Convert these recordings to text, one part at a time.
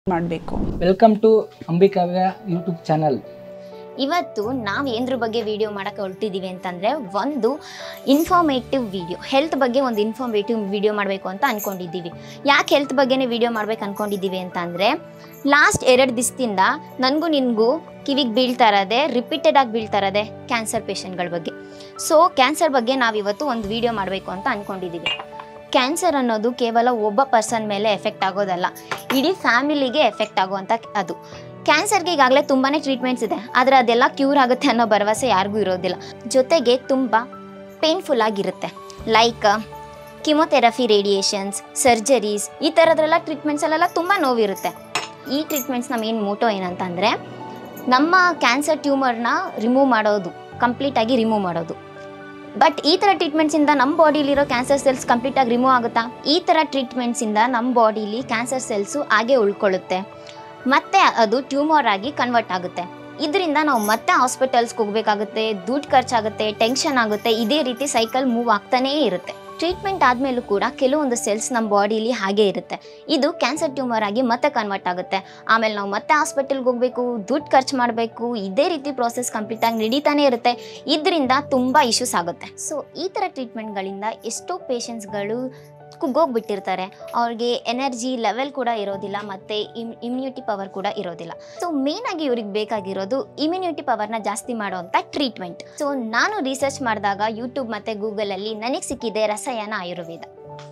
ಮಾಡಬೇಕು welcome to Ambikavya YouTube channel ಇವತ್ತು ನಾವು ಏನ್ರ ಬಗ್ಗೆ ವಿಡಿಯೋ ಮಾಡೋಕ್ಕೆ ಹೊರಟಿದ್ದೀವಿ ಅಂತಂದರೆ ಒಂದು ಇನ್ಫಾರ್ಮೇಟಿವ್ ವಿಡಿಯೋ ಹೆಲ್ತ್ ಬಗ್ಗೆ ಒಂದು ಇನ್ಫಾರ್ಮೇಟಿವ್ ವಿಡಿಯೋ ಮಾಡಬೇಕು ಅಂತ ಅಂದ್ಕೊಂಡಿದ್ದೀವಿ ಯಾಕೆ ಹೆಲ್ತ್ ಬಗ್ಗೆನೇ ವಿಡಿಯೋ ಮಾಡ್ಬೇಕು ಅಂದ್ಕೊಂಡಿದ್ದೀವಿ ಅಂತಂದರೆ ಲಾಸ್ಟ್ ಎರಡು ದಿವಸದಿಂದ ನನಗೂ ನಿನಗೂ ಕಿವಿಗೆ ಬೀಳ್ತಾ ಇರೋದೆ ರಿಪೀಟೆಡ್ ಆಗಿ ಬೀಳ್ತಾ ಇರೋದೆ ಕ್ಯಾನ್ಸರ್ ಪೇಷಂಟ್ಗಳ ಬಗ್ಗೆ ಸೊ ಕ್ಯಾನ್ಸರ್ ಬಗ್ಗೆ ನಾವು ಇವತ್ತು ಒಂದು ವಿಡಿಯೋ ಮಾಡಬೇಕು ಅಂತ ಅಂದ್ಕೊಂಡಿದ್ದೀವಿ ಕ್ಯಾನ್ಸರ್ ಅನ್ನೋದು ಕೇವಲ ಒಬ್ಬ ಪರ್ಸನ್ ಮೇಲೆ ಎಫೆಕ್ಟ್ ಆಗೋದಲ್ಲ ಇಡೀ ಫ್ಯಾಮಿಲಿಗೆ ಎಫೆಕ್ಟ್ ಆಗುವಂಥ ಅದು ಕ್ಯಾನ್ಸರ್ಗೆ ಈಗಾಗಲೇ ತುಂಬಾ ಟ್ರೀಟ್ಮೆಂಟ್ಸ್ ಇದೆ ಆದರೆ ಅದೆಲ್ಲ ಕ್ಯೂರ್ ಆಗುತ್ತೆ ಅನ್ನೋ ಭರವಸೆ ಯಾರಿಗೂ ಇರೋದಿಲ್ಲ ಜೊತೆಗೆ ತುಂಬ ಪೇನ್ಫುಲ್ ಆಗಿರುತ್ತೆ ಲೈಕ್ ಕಿಮೊಥೆರಪಿ ರೇಡಿಯೇಷನ್ಸ್ ಸರ್ಜರೀಸ್ ಈ ಥರದ್ರೆಲ್ಲ ಟ್ರೀಟ್ಮೆಂಟ್ಸಲ್ಲೆಲ್ಲ ತುಂಬ ನೋವಿರುತ್ತೆ ಈ ಟ್ರೀಟ್ಮೆಂಟ್ಸ್ನ ಮೇನ್ ಮೋಟೋ ಏನಂತಂದರೆ ನಮ್ಮ ಕ್ಯಾನ್ಸರ್ ಟ್ಯೂಮರ್ನ ರಿಮೂವ್ ಮಾಡೋದು ಕಂಪ್ಲೀಟಾಗಿ ರಿಮೂವ್ ಮಾಡೋದು ಬಟ್ ಈ ಥರ ಟ್ರೀಟ್ಮೆಂಟ್ಸಿಂದ ನಮ್ಮ ಬಾಡಿಲಿರೋ ಕ್ಯಾನ್ಸರ್ ಸೆಲ್ಸ್ ಕಂಪ್ಲೀಟಾಗಿ ರಿಮೂವ್ ಆಗುತ್ತಾ ಈ ಥರ ಟ್ರೀಟ್ಮೆಂಟ್ಸಿಂದ ನಮ್ಮ ಬಾಡಿಲಿ ಕ್ಯಾನ್ಸರ್ ಸೆಲ್ಸು ಹಾಗೆ ಉಳ್ಕೊಳ್ಳುತ್ತೆ ಮತ್ತೆ ಅದು ಟ್ಯೂಮರ್ ಆಗಿ ಕನ್ವರ್ಟ್ ಆಗುತ್ತೆ ಇದರಿಂದ ನಾವು ಮತ್ತೆ ಹಾಸ್ಪಿಟಲ್ಸ್ಗೆ ಹೋಗಬೇಕಾಗುತ್ತೆ ದುಡ್ಡು ಖರ್ಚಾಗುತ್ತೆ ಟೆನ್ಷನ್ ಆಗುತ್ತೆ ಇದೇ ರೀತಿ ಸೈಕಲ್ ಮೂವ್ ಆಗ್ತಾನೇ ಇರುತ್ತೆ ಟ್ರೀಟ್ಮೆಂಟ್ ಆದಮೇಲೂ ಕೂಡ ಕೆಲವೊಂದು ಸೆಲ್ಸ್ ನಮ್ಮ ಬಾಡಿಲಿ ಹಾಗೆ ಇರುತ್ತೆ ಇದು ಕ್ಯಾನ್ಸರ್ ಟ್ಯೂಮರ್ ಆಗಿ ಮತ್ತೆ ಕನ್ವರ್ಟ್ ಆಗುತ್ತೆ ಆಮೇಲೆ ನಾವು ಮತ್ತೆ ಹಾಸ್ಪಿಟಲ್ಗೆ ಹೋಗಬೇಕು ದುಡ್ಡು ಖರ್ಚು ಮಾಡಬೇಕು ಇದೇ ರೀತಿ ಪ್ರಾಸೆಸ್ ಕಂಪ್ಲೀಟಾಗಿ ನಡೀತಾನೆ ಇರುತ್ತೆ ಇದರಿಂದ ತುಂಬ ಇಶ್ಯೂಸ್ ಆಗುತ್ತೆ ಸೊ ಈ ಥರ ಟ್ರೀಟ್ಮೆಂಟ್ಗಳಿಂದ ಎಷ್ಟೋ ಪೇಷಂಟ್ಸ್ಗಳು ಕುಗ್ಗೋಗ್ಬಿಟ್ಟಿರ್ತಾರೆ ಅವ್ರಿಗೆ ಎನರ್ಜಿ ಲೆವೆಲ್ ಕೂಡ ಇರೋದಿಲ್ಲ ಮತ್ತು ಇಮ್ ಇಮ್ಯುನಿಟಿ ಪವರ್ ಕೂಡ ಇರೋದಿಲ್ಲ ಸೊ ಮೇಯ್ನಾಗಿ ಇವ್ರಿಗೆ ಬೇಕಾಗಿರೋದು ಇಮ್ಯುನಿಟಿ ಪವರ್ನ ಜಾಸ್ತಿ ಮಾಡುವಂಥ ಟ್ರೀಟ್ಮೆಂಟ್ ಸೊ ನಾನು ರಿಸರ್ಚ್ ಮಾಡಿದಾಗ ಯೂಟ್ಯೂಬ್ ಮತ್ತು ಗೂಗಲಲ್ಲಿ ನನಗೆ ಸಿಕ್ಕಿದೆ ರಸಾಯನ ಆಯುರ್ವೇದ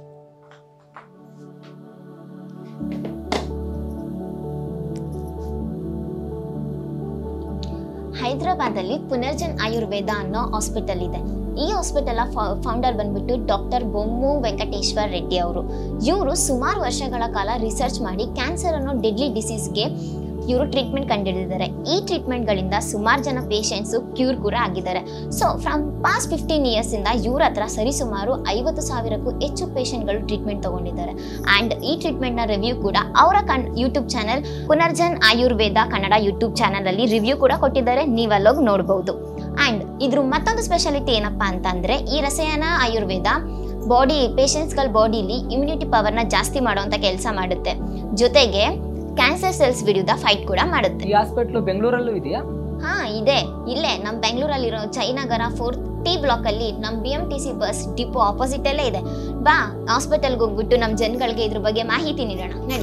ಹೈದರಾಬಾದಲ್ಲಿ ಪುನರ್ಜನ್ ಆಯುರ್ವೇದ ಅನ್ನೋ ಹಾಸ್ಪಿಟಲ್ ಇದೆ ಈ ಹಾಸ್ಪಿಟಲ್ ಫೌಂಡರ್ ಬಂದ್ಬಿಟ್ಟು ಡಾಕ್ಟರ್ ಬೊಮ್ಮು ವೆಂಕಟೇಶ್ವರ್ ರೆಡ್ಡಿ ಅವರು ಇವರು ಸುಮಾರು ವರ್ಷಗಳ ಕಾಲ ರಿಸರ್ಚ್ ಮಾಡಿ ಕ್ಯಾನ್ಸರ್ ಅನ್ನೋ ಡೆಡ್ಲಿ ಡಿಸೀಸ್ಗೆ ಇವರು ಟ್ರೀಟ್ಮೆಂಟ್ ಕಂಡುಹಿಡಿದಿದ್ದಾರೆ ಈ ಟ್ರೀಟ್ಮೆಂಟ್ಗಳಿಂದ ಸುಮಾರು ಜನ ಪೇಷಂಟ್ಸು ಕ್ಯೂರ್ ಕೂಡ ಆಗಿದ್ದಾರೆ ಸೊ ಫ್ರಮ್ ಪಾಸ್ಟ್ ಫಿಫ್ಟೀನ್ ಇಯರ್ಸಿಂದ ಇವ್ರ ಹತ್ರ ಸರಿಸುಮಾರು ಐವತ್ತು ಸಾವಿರಕ್ಕೂ ಹೆಚ್ಚು ಪೇಷಂಟ್ಗಳು ಟ್ರೀಟ್ಮೆಂಟ್ ತಗೊಂಡಿದ್ದಾರೆ ಆ್ಯಂಡ್ ಈ ಟ್ರೀಟ್ಮೆಂಟ್ನ ರಿವ್ಯೂ ಕೂಡ ಅವರ ಕಣ್ YouTube channel Punarjan Ayurveda Kannada YouTube ಚಾನಲಲ್ಲಿ ರಿವ್ಯೂ ಕೂಡ ಕೊಟ್ಟಿದ್ದಾರೆ ನೀವು ಅಲ್ಲೋಗಿ ನೋಡ್ಬೋದು ಆ್ಯಂಡ್ ಇದ್ರ ಮತ್ತೊಂದು ಸ್ಪೆಷಾಲಿಟಿ ಏನಪ್ಪಾ ಅಂತಂದರೆ ಈ ರಸಾಯನ ಆಯುರ್ವೇದ ಬಾಡಿ ಪೇಷಂಟ್ಸ್ಗಳ ಬಾಡಿಲಿ ಇಮ್ಯುನಿಟಿ ಪವರ್ನ ಜಾಸ್ತಿ ಮಾಡುವಂಥ ಕೆಲಸ ಮಾಡುತ್ತೆ ಜೊತೆಗೆ ಕ್ಯಾನ್ಸರ್ ಸೆಲ್ಸ್ ವಿರುದ್ಧ ಫೈಟ್ ಕೂಡ ಮಾಡುತ್ತೆ ಈ ಹಾಸ್ಪಿಟ್ಲು ಬೆಂಗಳೂರಲ್ಲೂ ಇದೆಯಾ ಹಾ ಇದೆ ಇಲ್ಲೇ ನಮ್ಮ ಬೆಂಗಳೂರಲ್ಲಿರೋ ಜಯನಗರ ಫೋರ್ತ್ ಟಿ ಬ್ಲಾಕ್ ಅಲ್ಲಿ ನಮ್ಮ B M T C bus depot opposite ಅಲ್ಲೇ ಇದೆ ಬಾ ಹಾಸ್ಪಿಟಲ್ಗೆ ಹೋಗ್ಬಿಟ್ಟು ನಮ್ಮ ಜನಗಳಿಗೆ ಇದ್ರ ಬಗ್ಗೆ ಮಾಹಿತಿ ನೀಡೋಣ ನಡಿ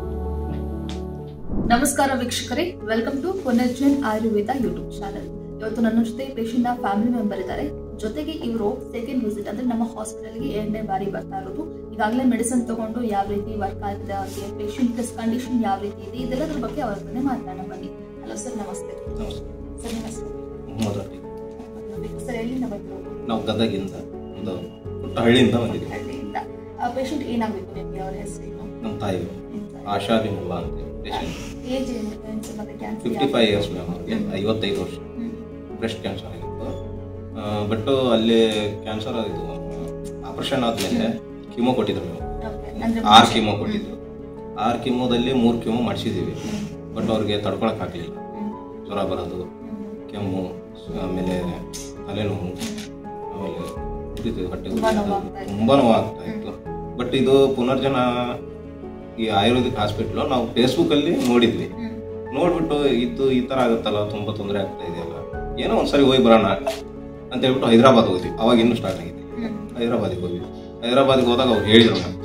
ನಮಸ್ಕಾರ ವೀಕ್ಷಕರೇ welcome to Punarjan Ayurveda YouTube channel ಇವತ್ತು ನನ್ನ ಜೊತೆ ಪೇಷಂಟ್ ನ ಫ್ಯಾಮಿಲಿ ಮೆಂಬರ್ ಇದ್ದಾರೆ ಜೊತೆಗೆ ಇವರು ಸೆಕೆಂಡ್ ವಿಸಿಟ್ ಅಂದ್ರೆ ನಮ್ಮ ಹಾಸ್ಪಿಟಲ್ಗೆ ಎರಡನೇ ಬಾರಿ ಬರ್ತಾ ಇರೋದು ಈಗಾಗಲೇ ಮೆಡಿಸಿನ್ ತಗೊಂಡು ಯಾವ ರೀತಿ ವರ್ಕ್ ಆಗಿದೆ ಅವ್ರಿಗೆ ಪೇಷಂಟ್ ಕಂಡೀಷನ್ ಯಾವ ರೀತಿ ಇದೆ ಇದೆಲ್ಲದ್ರ ಬಗ್ಗೆ ಅವ್ರ ಜೊತೆ ಮಾತನಾಡೋಣ ಬನ್ನಿ ಹಲೋ ಸರ್ ನಮಸ್ತೆ ಸರ್ ನಿಮ್ಮ ಹೆಸರು ಮೊದಲು ಸರ್ ಎಲ್ಲಿಂದ ಬಂದಿರೋದು ನಾವು ಗದಗಿಂದ ಒಂದು ಪುಟ್ಟ ಹಳ್ಳಿಯಿಂದ ಬಂದಿದ್ದೀವಿ ಹಳ್ಳಿಯಿಂದ ಪೇಷಂಟ್ ಏನಾಗಬೇಕು ನಿಮಗೆ ಅವ್ರ ಹೆಸರೇನು ನಮ್ಮ ತಾಯಿ ಆಶಾ ಬಿಮುಲ್ಲಾ ಅಂತ ಪೇಷಂಟ್ ಏಜ್ ಏನು ಮತ್ತೆ fifty cancer five years ma'am ಅವ್ರಿಗೆ ಐವತ್ತೈದು ವರ್ಷ ಬ್ರೆಸ್ಟ್ ಕ್ಯಾನ್ಸರ್ ಆಗಿತ್ತು ಬಟ್ ಅಲ್ಲಿ ಕ್ಯಾನ್ಸರ್ ಇದು ಆಪರೇಷನ್ ಆದಮೇಲೆ ಕಿಮೋ ಕೊಟ್ಟಿದ್ರು ನಾವು ಅಂದ್ರೆ ಆರು ಕಿಮೋ ಕೊಟ್ಟಿದ್ರು ಆರು ಕಿಮೋದಲ್ಲಿ ಮೂರು ಕಿಮೋ ಮಾಡಿಸಿದ್ದೀವಿ ಬಟ್ ಅವ್ರಿಗೆ ತಡ್ಕೊಳಕ್ಕಾಗಲಿಲ್ಲ ಜ್ವರ ಬರೋದು ಕೆಮ್ಮು ಆಮೇಲೆ ತಲೆನೋವು ಆಮೇಲೆ ಉರಿತು ಹೊಟ್ಟೆ ತುಂಬಾ ಉರಿಯೋದು. ನೋವಾಗ್ತಾ ಇತ್ತು. ತುಂಬಾ ನೋವಾಗ್ತಾ ಇತ್ತು ಬಟ್ ಇದು ಪುನರ್ಜನ ಈ ಆಯುರ್ವೇದಿಕ್ ಹಾಸ್ಪಿಟ್ಲು ನಾವು ಫೇಸ್ಬುಕ್ಕಲ್ಲಿ ನೋಡಿದ್ವಿ ನೋಡ್ಬಿಟ್ಟು ಇದು ಈ ಥರ ಆಗುತ್ತಲ್ಲ ತುಂಬ ತೊಂದರೆ ಆಗ್ತಾ ಇದೆಯಲ್ಲ ಏನೋ ಒಂದ್ಸರಿ ಹೋಗಿ ಬರೋಣ ಅಂತ ಹೇಳ್ಬಿಟ್ಟು ಹೈದರಾಬಾದ್ ಹೋದ್ವಿ ಅವಾಗ ಇನ್ನೂ ಸ್ಟಾರ್ಟ್ ಆಗಿದೆ ಹೈದರಾಬಾದಿಗೆ ಹೋದ್ವಿ ಹೈದರಾಬಾದಿಗೆ ಹೋದಾಗ ಅವ್ರು ಹೇಳಿದ್ರು ನಮ್ಗೆ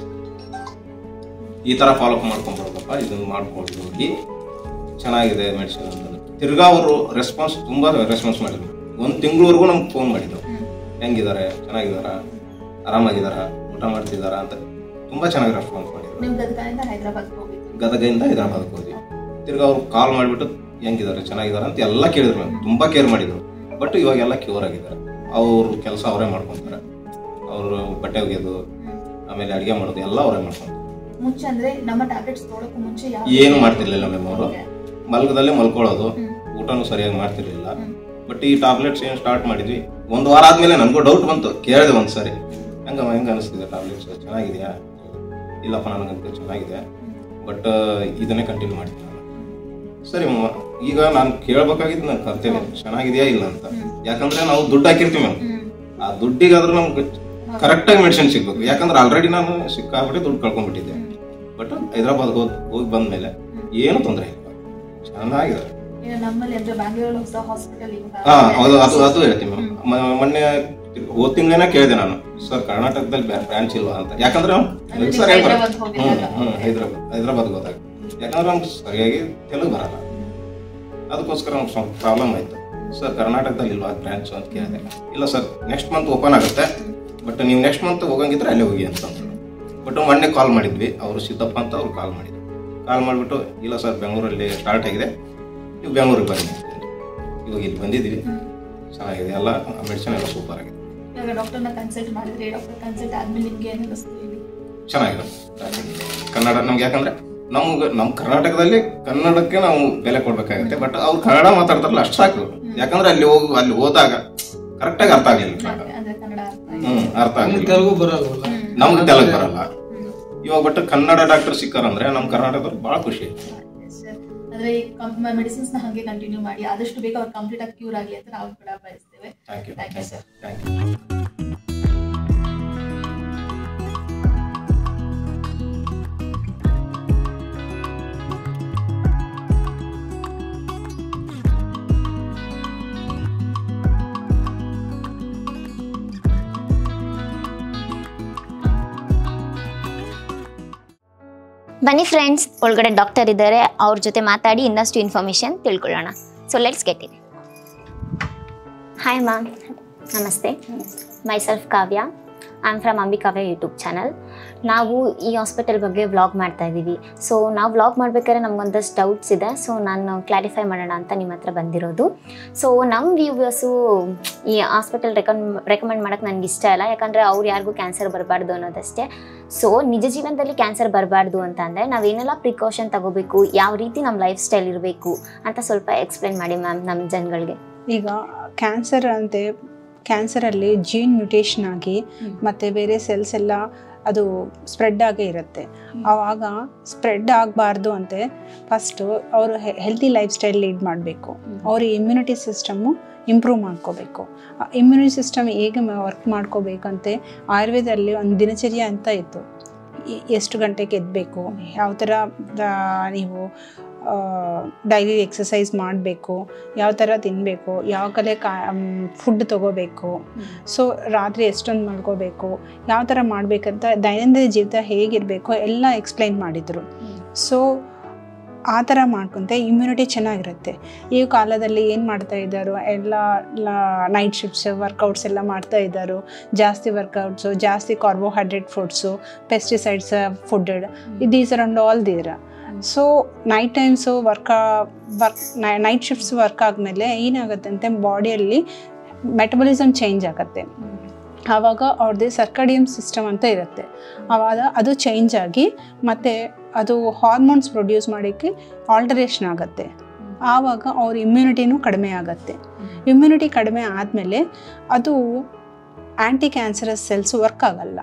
ಈ ಥರ ಫಾಲೋಅಪ್ ಮಾಡ್ಕೊಂಡ್ಬರ್ಬೇಕಪ್ಪ ಇದನ್ನು ಮಾಡ್ಕೊಂಡು ಹೋಗಿ ಚೆನ್ನಾಗಿದೆ ಮೆಡಿಸಿನ್ ಅಂತ ತಿರ್ಗಾ ಅವರು ರೆಸ್ಪಾನ್ಸ್ ತುಂಬ ರೆಸ್ಪಾನ್ಸ್ ಮಾಡಿದ್ರು ಒಂದು ತಿಂಗಳವರೆಗೂ ನಮ್ಗೆ ಫೋನ್ ಮಾಡಿದ್ರು ಹೆಂಗಿದ್ದಾರೆ ಚೆನ್ನಾಗಿದ್ದಾರಾ ಆರಾಮಾಗಿದ್ದಾರಾ ಊಟ ಮಾಡ್ತಿದ್ದಾರಾ ಅಂತ ತುಂಬ ಚೆನ್ನಾಗಿ ರೆಸ್ಪಾನ್ಸ್ ಮಾಡಿದ್ರು ನೀವು ಗದಗದಿಂದ ಹೈದರಾಬಾದ್ ಹೋಗಿದ್ರಿ ಗದಗದಿಂದ ಹೈದರಾಬಾದ್ಗೆ ಹೋದ್ವಿ ತಿರ್ಗಾ ಅವ್ರು ಕಾಲ್ ಮಾಡಿಬಿಟ್ಟು ಹೆಂಗಿದ್ದಾರೆ ಚೆನ್ನಾಗಿದ್ದಾರೆ ಅಂತ ಎಲ್ಲ ಕೇಳಿದ್ರು ಮ್ಯಾಮ್ ತುಂಬ ಕೇರ್ ಮಾಡಿದ್ರು ಬಟ್ ಇವಾಗ ಎಲ್ಲ ಕ್ಯೂರ್ ಆಗಿದ್ದಾರೆ ಅವ್ರ ಕೆಲಸ ಅವರೇ ಮಾಡ್ಕೊಂತಾರೆ ಅವರು ಬಟ್ಟೆ ಒಗೆಯೋದು ಆಮೇಲೆ ಅಡುಗೆ ಮಾಡೋದು ಎಲ್ಲ ಅವರೇ ಮಾಡ್ಕೊಂತಾರೆ ಮುಂಚೆ ಅಂದ್ರೆ ನಮ್ಮ ಟ್ಯಾಬ್ಲೆಟ್ಸ್ ತೊಗೊಳಕ್ಕೂ ಮುಂಚೆ ಯಾವ ಏನು ಮಾಡ್ತಿರ್ಲಿಲ್ಲ ಮ್ಯಾಮ್ ಅವರು Okay. ಮಲ್ಗದಲ್ಲೇ ಮಲ್ಕೊಳ್ಳೋದು ಹ್ಮ್. ಊಟನೂ ಸರಿಯಾಗಿ ಮಾಡ್ತಿರ್ಲಿಲ್ಲ ಹ್ಮ್. ಬಟ್ ಈ ಟ್ಯಾಬ್ಲೆಟ್ಸ್ ಏನು ಸ್ಟಾರ್ಟ್ ಮಾಡಿದ್ವಿ ಒಂದು ವಾರ ಆದ್ಮೇಲೆ ನನಗೂ ಡೌಟ್ ಬಂತು ಕೇಳಿದೆ ಒಂದ್ಸರಿ ಹೆಂಗ ಹೆಂಗ ಅನಿಸ್ತಿದೆ ಟ್ಯಾಬ್ಲೆಟ್ಸ್ ಚೆನ್ನಾಗಿದೆಯಾ ಇಲ್ಲಪ್ಪ ನನಗಂತೂ ಚೆನ್ನಾಗಿದೆ ಬಟ್ ಇದನ್ನೇ ಕಂಟಿನ್ಯೂ ಮಾಡ್ತೀನಿ ನಾನು ಸರಿ ಮಮ್ಮ ಈಗ ನಾನು ಕೇಳ್ಬೇಕಾಗಿದ್ದು ನಾನು ಕರ್ತೇನೆ ಚೆನ್ನಾಗಿದೆಯಾ ಇಲ್ಲ ಅಂತ ಯಾಕಂದ್ರೆ ನಾವು ದುಡ್ಡು ಹಾಕಿರ್ತೀವಿ ಮ್ಯಾಮ್ ಹ್ಮ್. ಆ ದುಡ್ಡಿಗಾದ್ರೂ ನಮ್ಗೆ ಕರೆಕ್ಟಾಗಿ ಮೆಡಿಸಿನ್ ಸಿಗ್ಬೇಕು ಯಾಕಂದ್ರೆ ಆಲ್ರೆಡಿ ನಾನು ಸಿಕ್ಕಾಬಿಟ್ಟು ದುಡ್ಡು ಕಳ್ಕೊಂಡ್ಬಿಟ್ಟಿದ್ದೆ ಬಟ್ ಹೈದರಾಬಾದ್ ಹೋಗಿ ಹೋಗಿ ಬಂದ್ಮೇಲೆ ಏನು ತೊಂದರೆ ಇಲ್ಲ ಚೆನ್ನಾಗಿದ್ದಾರೆ ಈಗ ನಮ್ಮಲ್ಲಿ ಅಂದ್ರೆ ಬ್ಯಾಂಗ್ಳೂರಲ್ಲಿ ಹೊಸ ಹಾಸ್ಪಿಟಲ್ ಹಾ ಅದು ಅದು ಅದು ಹೇಳ್ತೀನಿ ಮ್ಯಾಮ್ ಮೊನ್ನೆ ಹೋದ ತಿಂಗಳೇನ ಕೇಳಿದೆ ನಾನು ಸರ್ ಕರ್ನಾಟಕದಲ್ಲಿ ಬ್ರಾಂಚ್ ಇಲ್ವಾ ಅಂತ ಯಾಕಂದ್ರೆ ಅಂದ್ರೆ ಸರ್ ನೀವು ಹೇಳ್ತಾರೆ ಹೈದ್ರಾಬಾದ್ ಹೋಗಿದ್ದಾಗ. ಹ್ಮ್ ಹ್ಮ್ ಹೈದ್ರಾಬಾದ್ ಹೈದ್ರಾಬಾದ್ ಹೋದಾಗ ಯಾಕಂದ್ರೆ ನಮ್ಗೆ ಸರಿಯಾಗಿ ತೆಲುಗು ಬರಲ್ಲ ಅದಕ್ಕೋಸ್ಕರ ನಮ್ಗೆ ಸ್ವಲ್ಪ ಪ್ರಾಬ್ಲಮ್ ಆಯ್ತು ಸರ್ ಕರ್ನಾಟಕದಲ್ಲಿ ಇಲ್ವಾ ಬ್ರಾಂಚ್ ಅಂತ ಕೇಳಿದೆ ಇಲ್ಲ ಸರ್ ನೆಕ್ಸ್ಟ್ ಮಂತ್ ಓಪನ್ ಆಗುತ್ತೆ ಬಟ್ ನೀವು ನೆಕ್ಸ್ಟ್ ಮಂತ್ ಹೋಗಂಗಿದ್ರೆ ಅಲ್ಲೇ ಹೋಗಿ ಅಂತ ಅಂದ್ರು ಬಟ್ ಮೊನ್ನೆ ಕಾಲ್ ಮಾಡಿದ್ವಿ ಅವರು ಸಿದ್ದಪ್ಪ ಅಂತ ಅವ್ರು ಕಾಲ್ ಮಾಡಿದ್ರು ಕಾಲ್ ಮಾಡಿಬಿಟ್ಟು ಇಲ್ಲ ಸರ್ ಬೆಂಗಳೂರಲ್ಲಿ ಸ್ಟಾರ್ಟ್ ಆಗಿದೆ ನೀವು ಬೆಂಗಳೂರಿಗೆ ಬನ್ನಿ ಅಂತ ಅಂದ್ರು. ಇವಾಗ ಇಲ್ಲಿ ಬಂದಿದ್ದೀವಿ ಚೆನ್ನಾಗಿದೆ ಎಲ್ಲ ಮೆಡಿಸಿನ್ ಎಲ್ಲ ಸೂಪರ್ ಆಗಿದೆ ಇವಾಗ ಡಾಕ್ಟರ್ನ ಕನ್ಸಲ್ಟ್ ಮಾಡಿದ್ರೆ ಡಾಕ್ಟರ್ ಕನ್ಸಲ್ಟ್ ಆದ್ಮೇಲೆ ನಿಮ್ಗೆ ಏನು ಅನಿಸ್ತು ಇಲ್ಲಿ ಚೆನ್ನಾಗಿದೆ ಕನ್ನಡ ನಮ್ಗೆ ಯಾಕಂದ್ರೆ ನಮ್ಗೆ ನಮ್ಮ ಕರ್ನಾಟಕದಲ್ಲಿ ಕನ್ನಡಕ್ಕೆ ನಾವು ಬೆಲೆ ಕೊಡ್ಬೇಕಾಗತ್ತೆ ಬಟ್ ಅವ್ರು ಕನ್ನಡ ಮಾತಾಡ್ತಾರಲ್ಲ ಅಷ್ಟು ಸಾಕು ಯಾಕಂದ್ರೆ ಅಲ್ಲಿ ಹೋಗಿ ಅಲ್ಲಿ ಹೋದಾಗ ಕರೆಕ್ಟಾಗಿ ಅರ್ಥ ಆಗಲಿಲ್ಲ ಅಂದ್ರೆ ಕನ್ನಡ ಅರ್ಥ ಆಯ್ತು. ಹ್ಮ್ ಅರ್ಥ ಆಗಲಿಲ್ಲ ತೆಲುಗು ಬರಲ್ವಲ್ಲ ನಮ್ಗೆ ತೆಲುಗು ಬರಲ್ಲ ಇವಾಗ ಬಟ್ ಕನ್ನಡ ಡಾಕ್ಟರ್ ಸಿಕ್ಕಾರಂದ್ರೆ ನಮ್ಮ ಕರ್ನಾಟಕದಲ್ಲಿ ಬಹಳ ಖುಷಿ Sir, ಅಂದ್ರೆ ಈ ಮೆಡಿಸಿನ್ಸ್ ನ ಹಾಗೆ ಕಂಟಿನ್ಯೂ ಮಾಡಿ ಆದಷ್ಟು ಬೇಗ ಅವ್ರು ಕಂಪ್ಲೀಟ್ ಆಗಿ ಕ್ಯೂರ್ ಆಗಲಿ ಅಂತ ನಾವು ಕೂಡ ಬಯಸ್ತೇವೆ thank you Thank you, sir. Thank you ಬನ್ನಿ ಫ್ರೆಂಡ್ಸ್ ಒಳಗಡೆ ಡಾಕ್ಟರ್ ಇದ್ದಾರೆ ಅವ್ರ ಜೊತೆ ಮಾತಾಡಿ ಇನ್ನಷ್ಟು ಇನ್ಫಾರ್ಮೇಷನ್ ತಿಳ್ಕೊಳ್ಳೋಣ so let's get it hi ma'am ನಮಸ್ತೆ myself Kavya I am from Ambikavya YouTube channel ನಾವು ಈ ಹಾಸ್ಪಿಟಲ್ ಬಗ್ಗೆ ವ್ಲಾಗ್ ಮಾಡ್ತಾ ಇದ್ದೀವಿ ಸೊ ನಾವು ವ್ಲಾಗ್ ಮಾಡ್ಬೇಕಾದ್ರೆ ನಮ್ಗೊಂದಷ್ಟು ಡೌಟ್ಸ್ ಇದೆ ಸೊ ನಾನು ಕ್ಲಾರಿಫೈ ಮಾಡೋಣ ಅಂತ ನಿಮ್ಮ ಹತ್ರ ಬಂದಿರೋದು ಸೊ ನಮ್ಮ ವ್ಯೂವರ್ಸು ಈ ಹಾಸ್ಪಿಟಲ್ ರೆಕಮ್ ರೆಕಮೆಂಡ್ ಮಾಡೋಕ್ಕೆ ನನಗೆ ಇಷ್ಟ ಇಲ್ಲ ಯಾಕಂದರೆ ಅವ್ರು ಯಾರಿಗೂ ಕ್ಯಾನ್ಸರ್ ಬರಬಾರ್ದು ಅನ್ನೋದಷ್ಟೇ ಸೊ ನಿಜ ಜೀವನದಲ್ಲಿ ಕ್ಯಾನ್ಸರ್ ಬರಬಾರ್ದು ಅಂತ ಅಂದರೆ ನಾವೇನೆಲ್ಲ ಪ್ರಿಕಾಷನ್ ತಗೋಬೇಕು ಯಾವ ರೀತಿ ನಮ್ಮ ಲೈಫ್ ಸ್ಟೈಲ್ ಇರಬೇಕು ಅಂತ ಸ್ವಲ್ಪ ಎಕ್ಸ್ಪ್ಲೇನ್ ಮಾಡಿ ಮ್ಯಾಮ್ ನಮ್ಮ ಜನಗಳಿಗೆ ಈಗ ಕ್ಯಾನ್ಸರ್ ಅಂತೆ ಕ್ಯಾನ್ಸರಲ್ಲಿ ಜೀನ್ ಮ್ಯೂಟೇಷನ್ ಆಗಿ ಮತ್ತು ಬೇರೆ ಸೆಲ್ಸ್ ಎಲ್ಲ ಅದು ಸ್ಪ್ರೆಡ್ ಆಗೇ ಇರುತ್ತೆ ಆವಾಗ ಸ್ಪ್ರೆಡ್ ಆಗಬಾರ್ದು ಅಂತೆ ಫಸ್ಟು ಅವರು ಹೆಲ್ತಿ ಲೈಫ್ ಸ್ಟೈಲ್ ಲೀಡ್ ಮಾಡಬೇಕು ಅವ್ರ ಇಮ್ಯುನಿಟಿ ಸಿಸ್ಟಮ್ಮು ಇಂಪ್ರೂವ್ ಮಾಡ್ಕೋಬೇಕು ಇಮ್ಯುನಿಟಿ ಸಿಸ್ಟಮ್ ಹೇಗೆ ವರ್ಕ್ ಮಾಡ್ಕೋಬೇಕಂತೆ ಆಯುರ್ವೇದದಲ್ಲಿ ಒಂದು ದಿನಚರ್ಯ ಅಂತ ಇತ್ತು ಎ- ಎಷ್ಟು ಗಂಟೆಗೆ ಎದ್ದಬೇಕು ಯಾವ ಥರ ಆ, ನೀವು ಡೈಲಿ ಎಕ್ಸಸೈಸ್ ಮಾಡಬೇಕು ಯಾವ ಥರ ತಿನ್ನಬೇಕು ಯಾವ ಕಲೆ ಕಾ ಫುಡ್ ತೊಗೋಬೇಕು ಸೊ ರಾತ್ರಿ ಎಷ್ಟೊಂದು ಮಲ್ಕೋಬೇಕು ಯಾವ ಥರ ಮಾಡಬೇಕಂತ ದೈನಂದಿನ ಜೀವಿತ ಹೇಗಿರಬೇಕು ಎಲ್ಲ ಎಕ್ಸ್ಪ್ಲೈನ್ ಮಾಡಿದರು ಸೊ ಆ ಥರ ಮಾಡ್ಕೊಂತ ಇಮ್ಯುನಿಟಿ ಚೆನ್ನಾಗಿರುತ್ತೆ ಈ ಕಾಲದಲ್ಲಿ ಏನು ಮಾಡ್ತಾ ಇದ್ದಾರೋ ಎಲ್ಲ ನೈಟ್ ಶಿಫ್ಟ್ಸ್ ವರ್ಕೌಟ್ಸ್ ಎಲ್ಲ ಮಾಡ್ತಾ ಇದ್ದಾರೋ ಜಾಸ್ತಿ ವರ್ಕೌಟ್ಸು ಜಾಸ್ತಿ ಕಾರ್ಬೋಹೈಡ್ರೇಟ್ ಫುಡ್ಸು ಪೆಸ್ಟಿಸೈಡ್ಸ್ ಫುಡ್ಡೆಡ್ these are and all there so night times work work night shifts work ಆದಮೇಲೆ ಏನಾಗುತ್ತೆ ಅಂತ ಬಾಡಿಯಲ್ಲಿ ಮೆಟಬಲಿಸಮ್ ಚೇಂಜ್ ಆಗುತ್ತೆ ಆವಾಗ ಅವ್ರದ್ದು ಸರ್ಕಡಿಯಮ್ ಸಿಸ್ಟಮ್ ಅಂತ ಇರುತ್ತೆ ಆವಾಗ ಅದು ಚೇಂಜ್ ಆಗಿ ಮತ್ತು ಅದು ಹಾರ್ಮೋನ್ಸ್ ಪ್ರೊಡ್ಯೂಸ್ ಮಾಡೋಕ್ಕೆ ಆಲ್ಟರೇಷನ್ ಆಗುತ್ತೆ ಆವಾಗ ಅವ್ರ ಇಮ್ಯುನಿಟಿನೂ ಕಡಿಮೆ ಆಗುತ್ತೆ ಇಮ್ಯುನಿಟಿ ಕಡಿಮೆ ಆದಮೇಲೆ ಅದು ಆ್ಯಂಟಿ ಕ್ಯಾನ್ಸರಸ್ ಸೆಲ್ಸ್ ವರ್ಕ್ ಆಗಲ್ಲ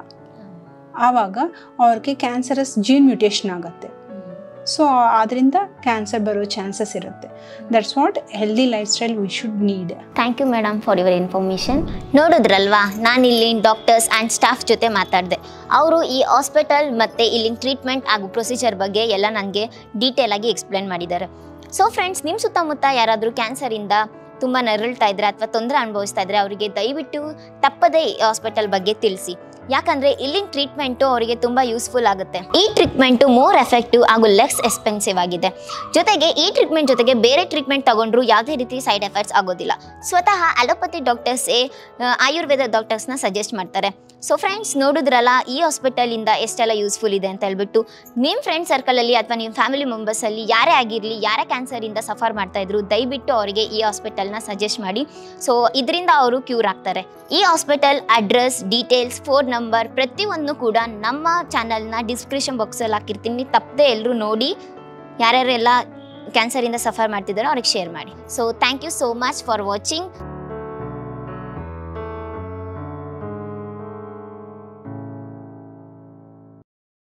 ಆವಾಗ ಅವ್ರಿಗೆ ಕ್ಯಾನ್ಸರಸ್ ಜೀನ್ ಮ್ಯೂಟೇಷನ್ ಆಗುತ್ತೆ ಸೊ ಅದರಿಂದ ಕ್ಯಾನ್ಸರ್ ಬರೋ ಚಾನ್ಸಸ್ ಇರುತ್ತೆ that's what healthy life style we should need thank you madam for your information ನೋಡಿದ್ರಲ್ವಾ ನಾನಿಲ್ಲಿ ಡಾಕ್ಟರ್ಸ್ ಆ್ಯಂಡ್ ಸ್ಟಾಫ್ ಜೊತೆ ಮಾತಾಡಿದೆ ಅವರು ಈ ಹಾಸ್ಪಿಟಲ್ ಮತ್ತು ಇಲ್ಲಿನ ಟ್ರೀಟ್ಮೆಂಟ್ ಹಾಗೂ ಪ್ರೊಸೀಜರ್ ಬಗ್ಗೆ ಎಲ್ಲ ನನಗೆ ಡೀಟೇಲ್ ಆಗಿ ಎಕ್ಸ್ಪ್ಲೇನ್ ಮಾಡಿದ್ದಾರೆ ಸೊ ಫ್ರೆಂಡ್ಸ್ ನಿಮ್ಮ ಸುತ್ತಮುತ್ತ ಯಾರಾದರೂ ಕ್ಯಾನ್ಸರಿಂದ ತುಂಬ ನರಳ್ತಾ ಇದ್ರೆ ಅಥವಾ ತೊಂದರೆ ಅನುಭವಿಸ್ತಾ ಇದ್ರೆ ಅವರಿಗೆ ದಯವಿಟ್ಟು ತಪ್ಪದೇ ಈ ಹಾಸ್ಪಿಟಲ್ ಬಗ್ಗೆ ತಿಳಿಸಿ ಯಾಕಂದರೆ ಇಲ್ಲಿನ ಟ್ರೀಟ್ಮೆಂಟು ಅವರಿಗೆ ತುಂಬ ಯೂಸ್ಫುಲ್ ಆಗುತ್ತೆ ಈ ಟ್ರೀಟ್ಮೆಂಟು ಮೋರ್ ಎಫೆಕ್ಟಿವ್ ಹಾಗೂ ಲೆಸ್ ಎಕ್ಸ್ಪೆನ್ಸಿವ್ ಆಗಿದೆ ಜೊತೆಗೆ ಈ ಟ್ರೀಟ್ಮೆಂಟ್ ಜೊತೆಗೆ ಬೇರೆ ಟ್ರೀಟ್ಮೆಂಟ್ ತಗೊಂಡ್ರು ಯಾವುದೇ ರೀತಿ ಸೈಡ್ ಎಫೆಕ್ಟ್ಸ್ ಆಗೋದಿಲ್ಲ ಸ್ವತಃ ಅಲೋಪತಿ ಡಾಕ್ಟರ್ಸೇ ಆಯುರ್ವೇದ ಡಾಕ್ಟರ್ಸ್ನ ಸಜೆಸ್ಟ್ ಮಾಡ್ತಾರೆ ಸೊ ಫ್ರೆಂಡ್ಸ್ ನೋಡಿದ್ರಲ್ಲ ಈ ಹಾಸ್ಪಿಟಲಿಂದ ಎಷ್ಟೆಲ್ಲ ಯೂಸ್ಫುಲ್ ಇದೆ ಅಂತ ಹೇಳ್ಬಿಟ್ಟು ನಿಮ್ಮ ಫ್ರೆಂಡ್ ಸರ್ಕಲಲ್ಲಿ ಅಥವಾ ನಿಮ್ಮ ಫ್ಯಾಮಿಲಿ ಮೆಂಬರ್ಸಲ್ಲಿ ಯಾರೇ ಆಗಿರಲಿ ಯಾರೇ ಕ್ಯಾನ್ಸರಿಂದ ಸಫರ್ ಮಾಡ್ತಾ ಇದ್ರು ದಯವಿಟ್ಟು ಅವರಿಗೆ ಈ ಹಾಸ್ಪಿಟಲ್ನ ಸಜೆಸ್ಟ್ ಮಾಡಿ ಸೊ ಇದರಿಂದ ಅವರು ಕ್ಯೂರ್ ಆಗ್ತಾರೆ ಈ hospital address details phone number ಪ್ರತಿಯೊಂದು ಕೂಡ ನಮ್ಮ ಚಾನಲ್ನ ಡಿಸ್ಕ್ರಿಪ್ಷನ್ ಬಾಕ್ಸಲ್ಲಿ ಹಾಕಿರ್ತೀನಿ ತಪ್ಪದೆ ಎಲ್ಲರೂ ನೋಡಿ ಯಾರ್ಯಾರೆಲ್ಲ ಕ್ಯಾನ್ಸರಿಂದ ಸಫರ್ ಮಾಡ್ತಿದ್ದಾರೋ ಅವ್ರಿಗೆ ಶೇರ್ ಮಾಡಿ so thank you so much for watching